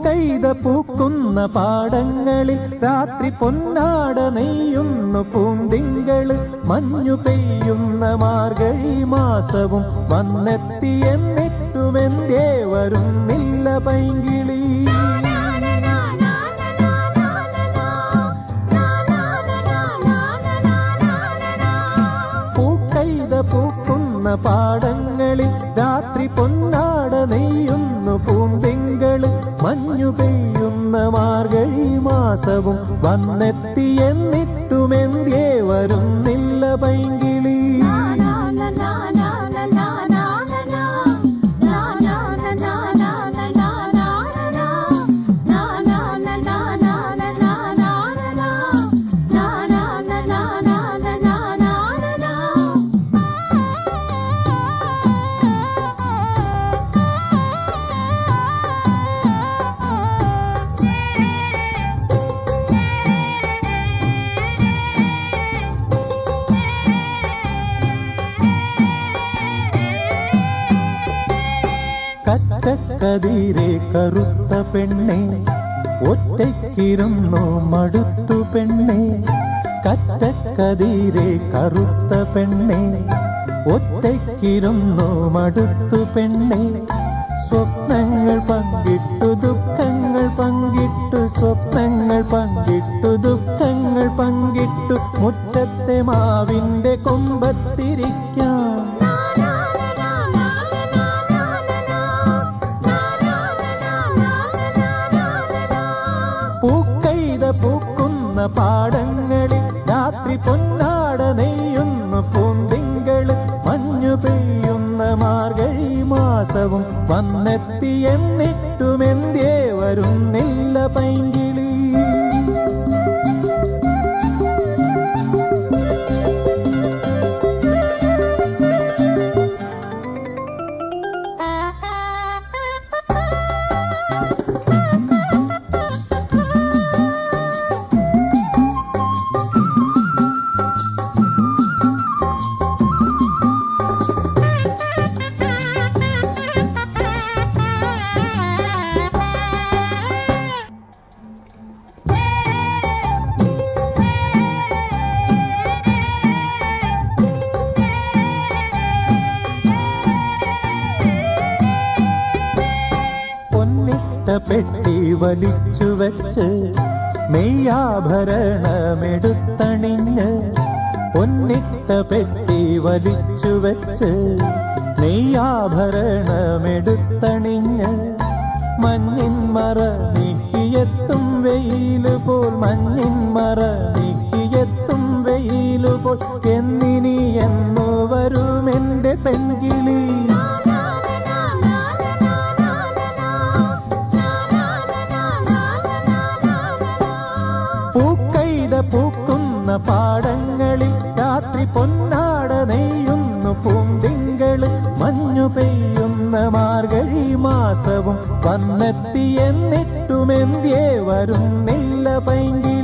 പൂക്കൈത പൂക്കുന്ന പാടങ്ങളിൽ രാത്രി പൊന്നാട നെയ്യുന്നു പൂന്തിങ്കള് മഞ്ഞു പെയ്യുന്ന മാർഗഴി മാസവും വന്നെത്തി എന്നിട്ടുമെന്തേ വരുന്നില്ല പൈങ്കിളി പൂക്കൈത പൂക്കുന്ന പാടങ്ങളിൽ രാത്രി പൊന്നാട നെയ്യുന്നു പൂന്തിങ്കള് മഞ്ഞു പെയ്യുന്ന മാർഗഴി മാസവും വന്നെത്തി എന്നിട്ടുമെന്തേ വരുന്നില്ല പൈങ്കിളി കറ്റക്കതിരെ കറുത്ത പെണ്ണെ ഒറ്റയ്ക്കിരുന്നു മടുത്തു പെണ്ണെ കറ്റക്കതിരെ കറുത്ത പെണ്ണെ ഒറ്റയ്ക്കിരുന്നു മടുത്തു പെണ്ണെ സ്വപ്നങ്ങൾ പങ്കിട്ടു ദുഃഖങ്ങൾ പങ്കിട്ടു സ്വപ്നങ്ങൾ പങ്കിട്ടു ദുഃഖങ്ങൾ പങ്കിട്ടു മുറ്റത്തെ മാവിന്റെ കൊമ്പത്തിരിക്കാം പൂക്കൈത പൂക്കുന്ന പാടങ്ങളിൽ രാത്രി പൊന്നാട നെയ്യുന്നു പൂന്തിങ്കള് മഞ്ഞു പെയ്യുന്ന മാർഗഴി മാസവും വന്നെത്തി എന്നിട്ടുമെന്തേ വരുന്നില്ല പൈങ്കിളി പൊന്നിട്ട പെട്ടി വലിച്ചു വെച്ച് നെയ്യാഭരണമെടുത്തണിഞ്ഞ് പൊന്നിട്ട പെട്ടി വലിച്ചു വെച്ച് നെയ്യാഭരണമെടുത്തണിഞ്ഞ് മഞ്ഞിൻ മറ നീക്കിയെത്തും വെയില് പോൽ മഞ്ഞിൻ മറ നീക്കിയെത്തും വെയില് പോൽ എന്നിനി എന്നു വരുമെന്റെ പെൺകിളി പൂക്കൈത പൂക്കുന്ന പാടങ്ങളിൽ രാത്രി പൊന്നാട നെയ്യുന്നു പൂന്തിങ്കള് മഞ്ഞു പെയ്യുന്ന മാർഗഴി മാസവും വന്നെത്തി എന്നിട്ടുമെന്തേ വരുന്നില്ല പൈങ്കിളി